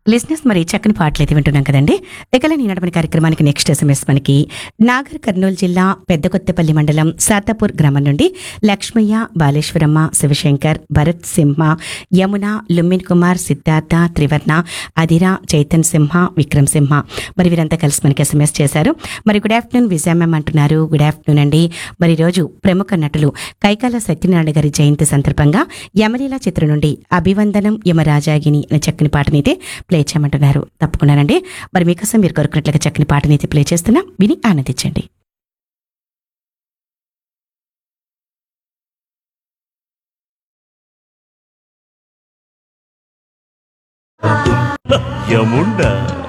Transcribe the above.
లిజినెస్ మరి చక్కని పాటలు అయితే వింటున్నాం కదండి ఇకల నీ నడపని కార్యక్రమానికి నెక్స్ట్ ఎస్ఎంఎస్ మనకి నాగర్ కర్నూలు జిల్లా పెద్దకొత్తపల్లి మండలం సాతాపూర్ గ్రామం నుండి లక్ష్మయ్య బాలేశ్వరమ్మ శివశంకర్ భరత్ సింహ యమున లుమ్మిన్ కుమార్ సిద్ధార్థ త్రివర్ణ అధిర చైతన్ సింహ విక్రమ్ సింహ మరి వీరంతా కలిసి మనకి ఎస్ఎంఎస్ చేశారు మరి గుడ్ ఆఫ్టర్నూన్ విజయ మ్యామ్ అంటున్నారు గుడ్ ఆఫ్టర్నూన్ అండి మరి ఈ రోజు ప్రముఖ నటులు కైకాల సత్యనారాయణ గారి జయంతి సందర్భంగా యమలీల చిత్రం నుండి అభివందనం యమరాజాగిని అనే చక్కని పాటని అయితే ప్లే చేయమంటున్నారు తప్పకుండానండి మరి మీకోసం మీరు కోరుకున్నట్లుగా చక్కని పాటని అయితే ప్లే చేస్తున్నాం విని ఆనందించండి యముండ